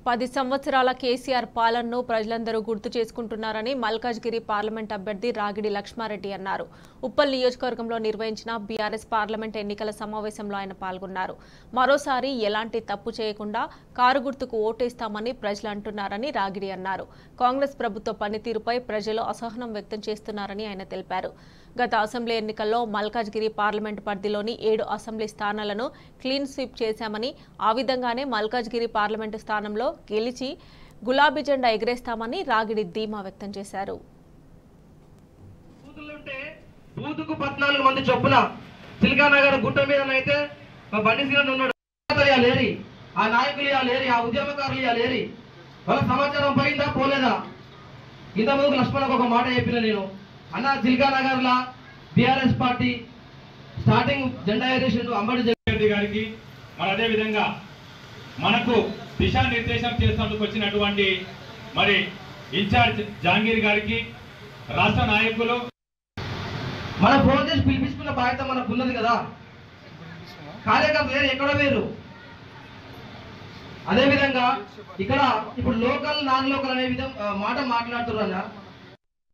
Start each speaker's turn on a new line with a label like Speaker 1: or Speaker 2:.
Speaker 1: పది సంవత్సరాల కేసీఆర్ పాలనను ప్రజలందరూ గుర్తు చేసుకుంటున్నారని మల్కాజ్గిరి పార్లమెంట్ అభ్యర్థి రాగిడి లక్ష్మారెడ్డి అన్నారు ఉప్పల్ నియోజకవర్గంలో నిర్వహించిన బీఆర్ఎస్ పార్లమెంట్ ఎన్నికల సమావేశంలో ఆయన పాల్గొన్నారు మరోసారి ఎలాంటి తప్పు చేయకుండా కారు గుర్తుకు ఓటేస్తామని ప్రజలు అంటున్నారని రాగిడి అన్నారు కాంగ్రెస్ ప్రభుత్వ పనితీరుపై ప్రజలు అసహనం వ్యక్తం చేస్తున్నారని ఆయన తెలిపారు గత అసెంబ్లీ ఎన్నికల్లో మల్కాజ్గిరి పార్లమెంట్ పరిధిలోని ఏడు అసెంబ్లీ స్థానాలను క్లీన్ స్వీప్ చేశామని ఆ విధంగానే మల్కాజ్గిరి పార్లమెంటు స్థానంలో గెలిచి గులాబీ జెండా ఎగరేస్తామని రాగిడి ధీమా వ్యక్తం చేశారు
Speaker 2: బూతులుంటే బూతుకు పద్నాలుగు మంది చొప్పున సిలికానగర్ గుట్ట మీదనైతే మా బండి శ్రీరామ్ ఉన్నాడు ఇక లేరి ఆ నాయకులు ఇక లేరి ఆ ఉద్యమకారులు ఇక లేరి వాళ్ళ సమాచారం పోయిందా పోలేదా ఇంత ముందుకు లక్ష్మణకు ఒక మాట చెప్పిన నేను అన్న సిలికానగర్ లా బీఆర్ఎస్ పార్టీ స్టార్టింగ్ జెండా ఎగరేషన్ అంబడి
Speaker 3: రెడ్డి గారికి మరి అదే విధంగా మనకు దిశానిర్దేశం చేసినందుకు వచ్చినటువంటి మరి ఇన్ఛార్జ్ జహాంగీర్ గారికి రాష్ట్ర నాయకులు
Speaker 2: మనం ఫోన్ చేసి పిలిపించుకున్న బాధ్యత మనకు ఉన్నది కదా కార్యకర్త వేరు ఎక్కడ వేరు అదే విధంగా ఇక్కడ ఇప్పుడు లోకల్ నాన్ లోకల్ అనే విధం ఆ, మాట మాట్లాడుతున్నారు